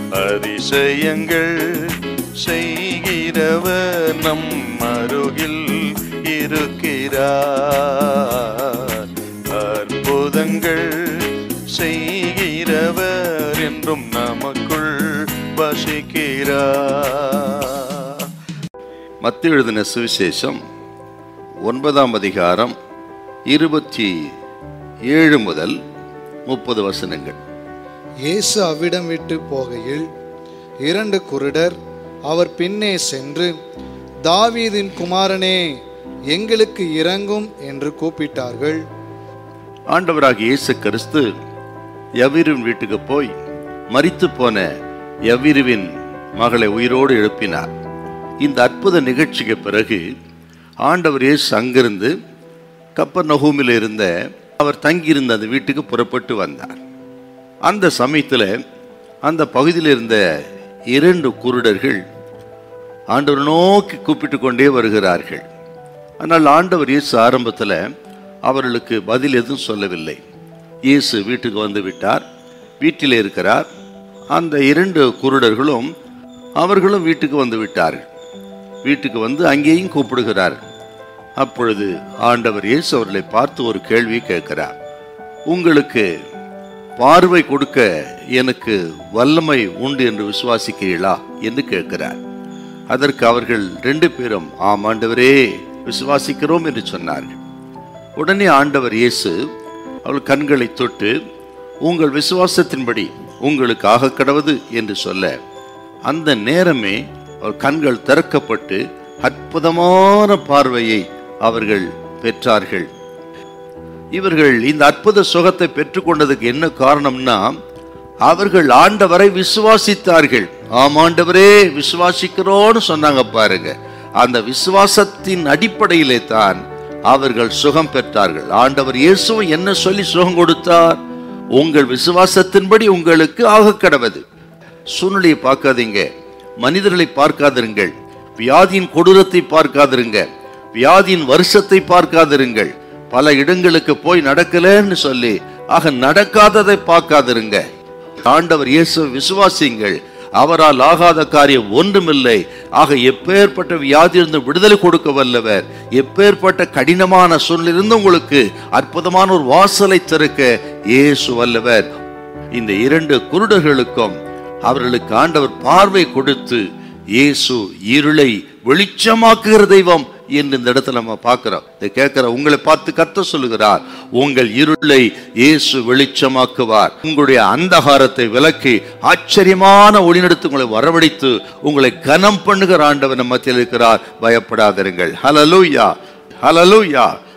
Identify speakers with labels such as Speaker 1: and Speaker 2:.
Speaker 1: அதிசயங்கள் செய்கிறவர் நம் அருகில் இருக்கிறார் அற்புதங்கள் செய்கிறவர் என்றும் நமக்குள் வசிக்கிறார் மத்திய எழுதின சுவிசேஷம் ஒன்பதாம் அதிகாரம் இருபத்தி ஏழு முதல் முப்பது வசனங்கள்
Speaker 2: இயேசு அவ்விடம் விட்டு போகையில் இரண்டு குருடர் அவர் பின்னே சென்று தாவீதின் குமாரனே எங்களுக்கு இறங்கும் என்று கூப்பிட்டார்கள்
Speaker 1: ஆண்டவராகிய இயேசு கிறிஸ்து யவீருவின் வீட்டுக்கு போய் மரித்து போன யவீருவின் மகளை உயிரோடு எழுப்பினார் இந்த அற்புத நிகழ்ச்சிக்கு பிறகு ஆண்டவர் இயேசு அங்கிருந்து கப்பர் நகூமில் இருந்த அவர் தங்கியிருந்த அந்த வீட்டுக்கு புறப்பட்டு வந்தார் அந்த சமயத்தில் அந்த பகுதியில் இருந்த இரண்டு குருடர்கள் ஆண்டவர் நோக்கி கூப்பிட்டு கொண்டே வருகிறார்கள் ஆனால் ஆண்டவர் இயேசு ஆரம்பத்தில் அவர்களுக்கு பதில் எதுவும் சொல்லவில்லை இயேசு வீட்டுக்கு வந்து விட்டார் வீட்டில் இருக்கிறார் அந்த இரண்டு குருடர்களும் அவர்களும் வீட்டுக்கு வந்து விட்டார்கள் வீட்டுக்கு வந்து அங்கேயும் கூப்பிடுகிறார் அப்பொழுது ஆண்டவர் இயேசு அவர்களை பார்த்து ஒரு கேள்வி கேட்கிறார் உங்களுக்கு பார்வை கொடுக்க எனக்கு வல்லமை உண்டு என்று விசுவாசிக்கிறீர்களா என்று கேட்கிறார் அதற்கு அவர்கள் ரெண்டு பேரும் ஆம் ஆண்டவரே விசுவாசிக்கிறோம் என்று சொன்னார்கள் உடனே ஆண்டவர் இயேசு அவள் கண்களை தொட்டு உங்கள் விசுவாசத்தின்படி உங்களுக்கு ஆக கடவுது என்று சொல்ல அந்த நேரமே அவர் கண்கள் திறக்கப்பட்டு அற்புதமான பார்வையை அவர்கள் பெற்றார்கள் இவர்கள் இந்த அற்புத சுகத்தை பெற்றுக்கொண்டதுக்கு என்ன காரணம்னா அவர்கள் ஆண்டவரை விசுவாசித்தார்கள் ஆம் ஆண்டவரே விசுவாசிக்கிறோன்னு சொன்னாங்க பாருங்க அந்த விசுவாசத்தின் அடிப்படையிலே தான் அவர்கள் சுகம் பெற்றார்கள் ஆண்டவர் இயேசுவும் என்ன சொல்லி சுகம் கொடுத்தார் உங்கள் விசுவாசத்தின்படி உங்களுக்கு ஆக கடவது சூழ்நிலையை பார்க்காதீங்க மனிதர்களை பார்க்காதிருங்கள் வியாதியின் கொடூரத்தை பார்க்காதிருங்க வியாதியின் வருஷத்தை பார்க்காதிருங்கள் பல இடங்களுக்கு போய் நடக்கலன்னு சொல்லி ஆக நடக்காததை பார்க்காதிருங்க ஆண்டவர் இயேசு விசுவாசிங்கள் அவரால் ஆகாத காரியம் ஒன்றுமில்லை ஆக எப்பேற்பட்ட வியாதியிலிருந்து விடுதலை கொடுக்க வல்லவர் எப்பேற்பட்ட கடினமான சூழ்நிலிருந்து உங்களுக்கு அற்புதமான ஒரு வாசலை திறக்க இயேசு வல்லவர் இந்த இரண்டு குருடர்களுக்கும் அவர்களுக்கு ஆண்டவர் பார்வை கொடுத்து இயேசு இருளை வெளிச்சமாக்குகிற தெய்வம் என்று இந்த இடத்துல நம்ம பார்க்கிறோம் இதை கேட்கிற உங்களை பார்த்து கத்த சொல்லுகிறார் உங்கள் இருளை இயேசு வெளிச்சமாக்குவார் உங்களுடைய அந்தகாரத்தை விலக்கி ஆச்சரியமான ஒளிநடத்து உங்களை வரவழைத்து உங்களை கனம் பண்ணுகிற ஆண்டவர் நம்ம மத்தியில் இருக்கிறார் பயப்படாதிருங்கள் ஹலலூயா ஹலலூயா